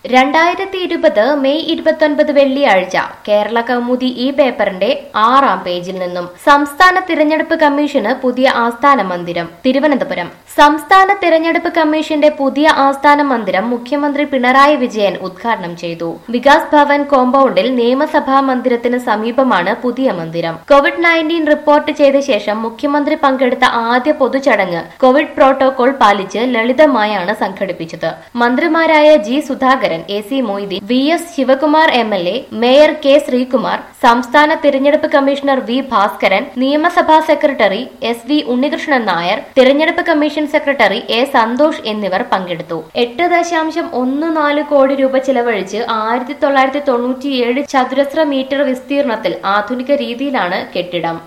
രണ്ടായിരത്തി ഇരുപത് മെയ് ഇരുപത്തൊൻപത് വെള്ളിയാഴ്ച കേരള കൗമുദി ഈ പേപ്പറിന്റെ ആറാം പേജിൽ നിന്നും സംസ്ഥാന തിരഞ്ഞെടുപ്പ് കമ്മീഷന് പുതിയ ആസ്ഥാന മന്ദിരം തിരുവനന്തപുരം സംസ്ഥാന തിരഞ്ഞെടുപ്പ് കമ്മീഷന്റെ പുതിയ ആസ്ഥാന മന്ദിരം മുഖ്യമന്ത്രി പിണറായി വിജയൻ ഉദ്ഘാടനം ചെയ്തു വികാസ് ഭവൻ കോമ്പൗണ്ടിൽ നിയമസഭാ മന്ദിരത്തിന് സമീപമാണ് പുതിയ മന്ദിരം കോവിഡ് നയൻറ്റീൻ റിപ്പോർട്ട് ചെയ്ത ശേഷം മുഖ്യമന്ത്രി പങ്കെടുത്ത ആദ്യ പൊതുചടങ്ങ് കോവിഡ് പ്രോട്ടോകോൾ പാലിച്ച് ലളിതമായാണ് സംഘടിപ്പിച്ചത് മന്ത്രിമാരായ G Sudhakaran A C Moideen V S Sivakumar M L A mayor K Sreekumar സംസ്ഥാന തിരഞ്ഞെടുപ്പ് കമ്മീഷണർ വി ഭാസ്കരൻ നിയമസഭാ secretary S V Unnikrishnan Nair തിരഞ്ഞെടുപ്പ് കമ്മീഷൻ സെക്രട്ടറി എ സന്തോഷ് എന്നിവർ പങ്കെടുത്തു എട്ട് ദശാംശം ഒന്ന് നാല് കോടി രൂപ ചെലവഴിച്ച് ആയിരത്തി തൊള്ളായിരത്തി തൊണ്ണൂറ്റിയേഴ് ചതുരശ്ര മീറ്റർ വിസ്തീർണത്തിൽ ആധുനിക രീതിയിലാണ് കെട്ടിടം